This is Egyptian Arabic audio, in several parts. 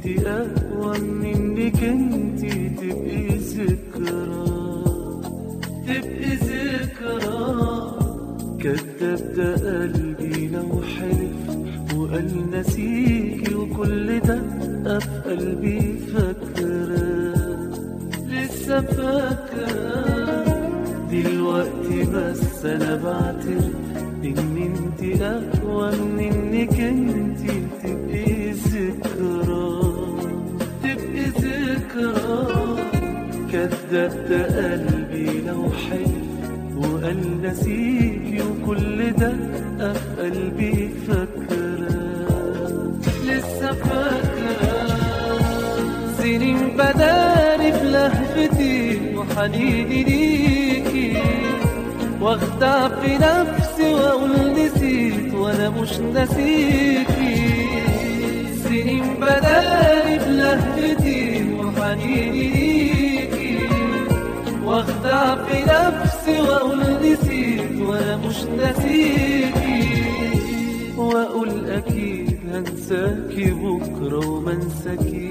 انت اقوى من انك انت تبقي ذكرى تبقي ذكرى كدب ده قلبي لو حلف وقال نسيكي وكل ده في قلبي فاكرة لسه فاكرة دلوقتي بس انا بعترف ان انت اقوى من انك انت تبقي ذكرى تبقي ذكرى كدب ده قلبي لو حلف وقال نسيكي وكل ده في قلبي فاكرة لسه فاكرة سنين بداري في لهفتي وحنيني ليكي واخدع في نفسي واقول نسيت وانا مش ناسيكي سنين بداري في لهفتي وحنيني ليكي واخدع في نفسي واقول نسيت وانا مش ناسيكي واقول اكيد هنساكي بكره وما انساكيش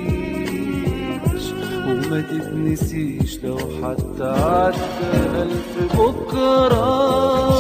وما تتنسيش لو حتى عدى الف بكره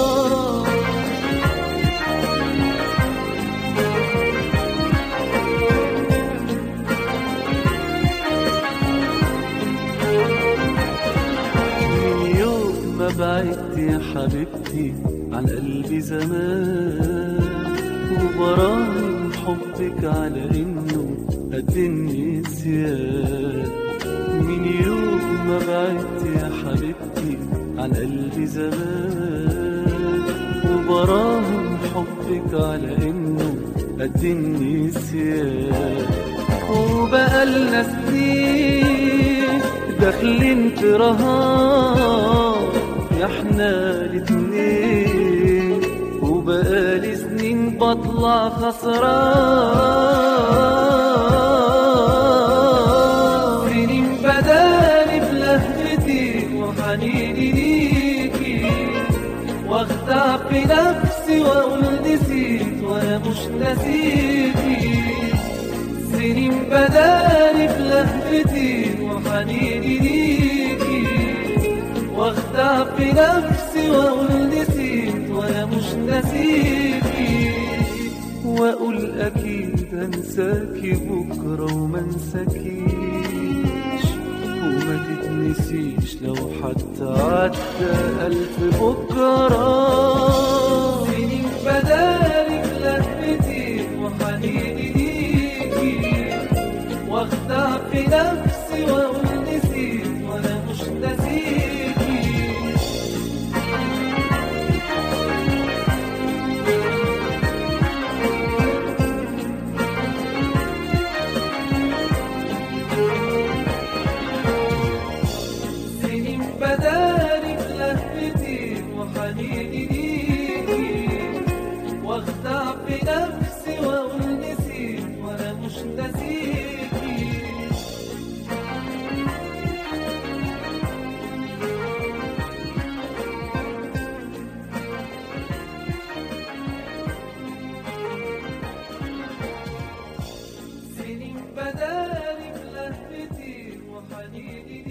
من يوم ما بعدت يا حبيبتي عن قلبي زمان وبراهن حبك على انه قد النسيان من يوم ما بعدت يا حبيبتي عن قلبي زمان وبراهن حبك على انه قد النسيان وبقالنا سنين داخلين في رهان يا احنا الاتنين وبقالي سنين بطلع خسران سنين بدالي في لهفتي وحنيني ليكي واخدع في نفسي واقول نسيت وانا مش ناسيكي سنين بدالي في لهفتي وحنيني ليكي واخدع في نفسي واقول نسيت وانا مش ناسيكي واقول اكيد هنساكي بكره وما انساكيش وما تتنسيش لو حتى عدى الف بكره سنين بدالي في لهفتي وحنيني ليكي واخدع في نفسي واقول نسيت وانا مش ناسيكي سنين بداري في لهفتي وحنيني ليكي واخدع في نفسي واقول نسيت وانا مش ناسيكي سنين بداري في لهفتي وحنيني